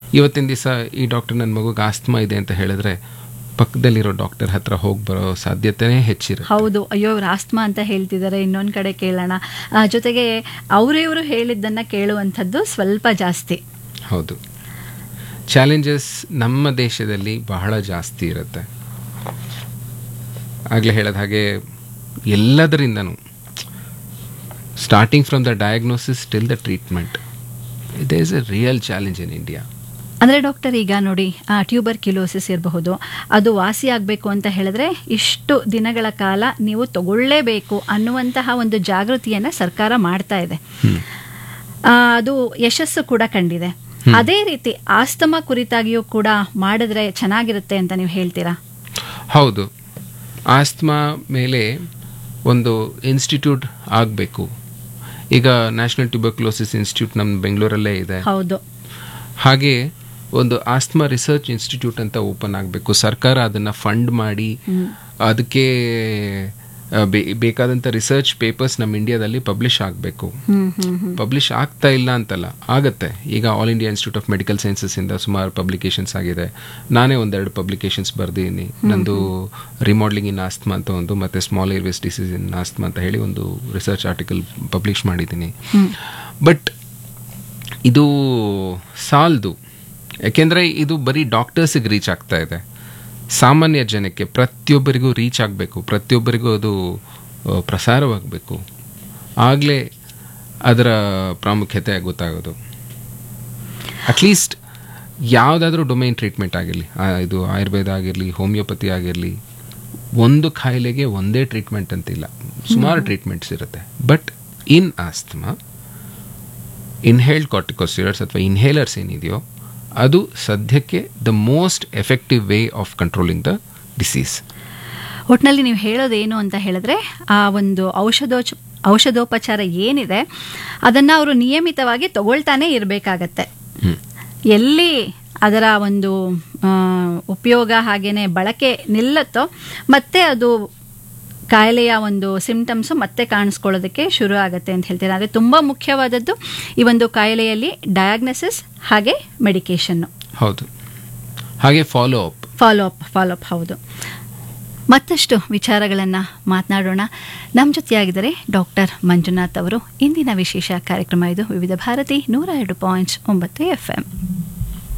ಇವತ್ತಿನ ದಿವಸ ಈ ಡಾಕ್ಟರ್ ನನ್ನ ಮಗುಗೆ ಆಸ್ತಮಾ ಇದೆ ಅಂತ ಹೇಳಿದ್ರೆ ಪಕ್ಕದಲ್ಲಿರೋ ಡಾಕ್ಟರ್ ಹತ್ರ ಹೋಗಿ ಬರೋ ಸಾಧ್ಯತೆನೇ ಹೆಚ್ಚಿರುತ್ತೆ ಹೌದು ಅಯ್ಯೋ ಇವ್ರು ಆಸ್ತಮಾ ಅಂತ ಹೇಳ್ತಿದ್ದಾರೆ ಇನ್ನೊಂದು ಕಡೆ ಕೇಳೋಣ ಆ, ಜೊತೆಗೆ ಅವರಿವರು ಹೇಳಿದ್ದನ್ನ ಕೇಳುವಂಥದ್ದು ಸ್ವಲ್ಪ ಜಾಸ್ತಿ ಹೌದು ಚಾಲೆಂಜಸ್ ನಮ್ಮ ದೇಶದಲ್ಲಿ ಬಹಳ ಜಾಸ್ತಿ ಇರುತ್ತೆ ಆಗಲೇ ಹೇಳೋದ ಹಾಗೆ ಎಲ್ಲದರಿಂದನೂ starting from the diagnosis till the treatment it is a real challenge in India ಅಂದರೆ ಡಾಕ್ಟರ್ ಈಗ ನೋಡಿ ಟ್ಯೂಬರ್ ಕ್ಯುಲೋಸಿಸ್ ಇರಬಹುದು ಅದು ವಾಸಿ ಆಗಬೇಕು ಅಂತ ಹೇಳಿದ್ರೆ ಇಷ್ಟು ದಿನಗಳ ಕಾಲ ನೀವು ತಗೊಳ್ಳೇಬೇಕು ಅನ್ನುವಂತಹ ಒಂದು ಜಾಗೃತಿಯನ್ನು ಸರ್ಕಾರ ಮಾಡ್ತಾ ಇದೆ ಆ, ಅದು ಯಶಸ್ಸು ಕೂಡ ಕಂಡಿದೆ ಅದೇ ರೀತಿ ಆಸ್ತಮಾ ಕುರಿತಾಗಿಯೂ ಕೂಡ ಮಾಡಿದ್ರೆ ಚೆನ್ನಾಗಿರುತ್ತೆ ಅಂತ ನೀವು ಹೇಳ್ತೀರಾ ಹೌದು ಆಸ್ತಮಾ ಮೇಲೆ ಒಂದು ಇನ್ಸ್ಟಿಟ್ಯೂಟ್ ಆಗಬೇಕು ಈಗ ನ್ಯಾಷನಲ್ ಟ್ಯೂಬರ್ಕ್ಲೋಸಿಸ್ ಇನ್ಸ್ಟಿಟ್ಯೂಟ್ ನಮ್ಮ ಬೆಂಗಳೂರಲ್ಲೇ ಇದೆ ಹೌದು ಹಾಗೆ ಒಂದು ಆಸ್ತಮಾ ರಿಸರ್ಚ್ ಇನ್ಸ್ಟಿಟ್ಯೂಟ್ ಅಂತ ಓಪನ್ ಆಗಬೇಕು ಸರ್ಕಾರ ಅದನ್ನು ಫಂಡ್ ಮಾಡಿ ಅದಕ್ಕೆ ಆ, ಬೇ- ಬೇಕಾದಂಥ ರಿಸರ್ಚ್ ಪೇಪರ್ಸ್ ನಮ್ಮ ಇಂಡಿಯಾದಲ್ಲಿ ಪಬ್ಲಿಷ್ ಆಗಬೇಕು ಹ್ಮ್ ಹ್ಮ್ ಹ್ಮ್ ಪಬ್ಲಿಷ್ ಆಗ್ತಾ ಇಲ್ಲ ಅಂತಲ್ಲ ಆಗತ್ತೆ ಈಗ All India Institute of Medical Sciences ಇಂದ ಸುಮಾರು ಪಬ್ಲಿಕೇಶನ್ಸ್ ಆಗಿದೆ ನಾನೇ ಒಂದೆರಡು ಪಬ್ಲಿಕೇಶನ್ಸ್ ಬರ್ದಿದ್ದೀನಿ ನಂದು ರಿಮಾಡ್ಲಿಂಗ್ ಇನ್ ಆಸ್ತಮಾ ಅಂತ ಒಂದು ಮತ್ತೆ small airways disease in asthma ಅಂತ ಹೇಳಿ ಒಂದು ರಿಸರ್ಚ್ ಆರ್ಟಿಕಲ್ ಪಬ್ಲಿಷ್ ಮಾಡಿದ್ದೀನಿ ಬಟ್ ಇದು ಸಾಲದು ಯಾಕೆಂದರೆ ಇದು ಬರೀ ಡಾಕ್ಟರ್ಸಿಗೆ ರೀಚ್ ಆಗ್ತಾ ಇದೆ ಸಾಮಾನ್ಯ ಜನಕ್ಕೆ ಪ್ರತಿಯೊಬ್ಬರಿಗೂ ರೀಚ್ ಆಗಬೇಕು ಪ್ರತಿಯೊಬ್ಬರಿಗೂ ಅದು ಆ, ಪ್ರಸಾರವಾಗಬೇಕು ಆಗಲೇ ಅದರ ಪ್ರಾಮುಖ್ಯತೆ ಗೊತ್ತಾಗೋದು ಅಟ್ಲೀಸ್ಟ್ ಯಾವುದಾದ್ರೂ ಡೊಮೈನ್ ಟ್ರೀಟ್ಮೆಂಟ್ ಆಗಿರಲಿ ಇದು ಆಯುರ್ವೇದ ಆಗಿರಲಿ ಹೋಮಿಯೋಪತಿ ಆಗಿರಲಿ ಒಂದು ಕಾಯಿಲೆಗೆ ಒಂದೇ ಟ್ರೀಟ್ಮೆಂಟ್ ಅಂತಿಲ್ಲ ಸುಮಾರು ಟ್ರೀಟ್ಮೆಂಟ್ಸ್ ಇರುತ್ತೆ but in asthma inhaled corticosteroids ಅಥವಾ ಇನ್ಹೇಲರ್ಸ್ ಏನಿದೆಯೋ ಅದು ಸದ್ಯಕ್ಕೆ the most effective way of controlling the disease ಒಟ್ಟಿನಲ್ಲಿ ನೀವು ಹೇಳೋದೇನು ಅಂತ ಹೇಳಿದ್ರೆ ಆ ಒಂದು ಔಷಧೋಚ ಔಷಧೋಪಚಾರ ಏನಿದೆ ಅದನ್ನು ಅವರು ನಿಯಮಿತವಾಗಿ ತಗೊಳ್ತಾನೆ ಇರಬೇಕಾಗತ್ತೆ ಎಲ್ಲಿ ಅದರ ಒಂದು ಆ, ಉಪಯೋಗ ಹಾಗೇನೆ ಬಳಕೆ ನಿಲ್ಲತ್ತೋ ಮತ್ತೆ ಅದು ಕಾಯಿಲೆಯ ಒಂದು ಸಿಂಪ್ಟಮ್ಸು ಮತ್ತೆ ಕಾಣಿಸ್ಕೊಳ್ಳೋದಕ್ಕೆ ಶುರು ಆಗುತ್ತೆ ಅಂತ ಹೇಳ್ತಾರೆ ಆದರೆ ತುಂಬ ಮುಖ್ಯವಾದದ್ದು ಈ ಒಂದು ಕಾಯಿಲೆಯಲ್ಲಿ ಡಯಾಗ್ನೋಸಿಸ್ ಹಾಗೆ ಮೆಡಿಕೇಷನ್ನು ಹೌದು ಹಾಗೆ follow up follow up follow up ಹೌದು ಮತ್ತಷ್ಟು ವಿಚಾರಗಳನ್ನು ಮಾತನಾಡೋಣ ನಮ್ಮ ಜೊತೆಯಾಗಿದ್ದಾರೆ ಡಾಕ್ಟರ್ ಮಂಜುನಾಥ್ ಅವರು ಇಂದಿನ ವಿಶೇಷ ಕಾರ್ಯಕ್ರಮ ಇದು ವಿವಿಧ ಭಾರತಿ ನೂರ ಎರಡು ಪಾಯಿಂಟ್ ಒಂಬತ್ತು ಎಫ್ ಎಂ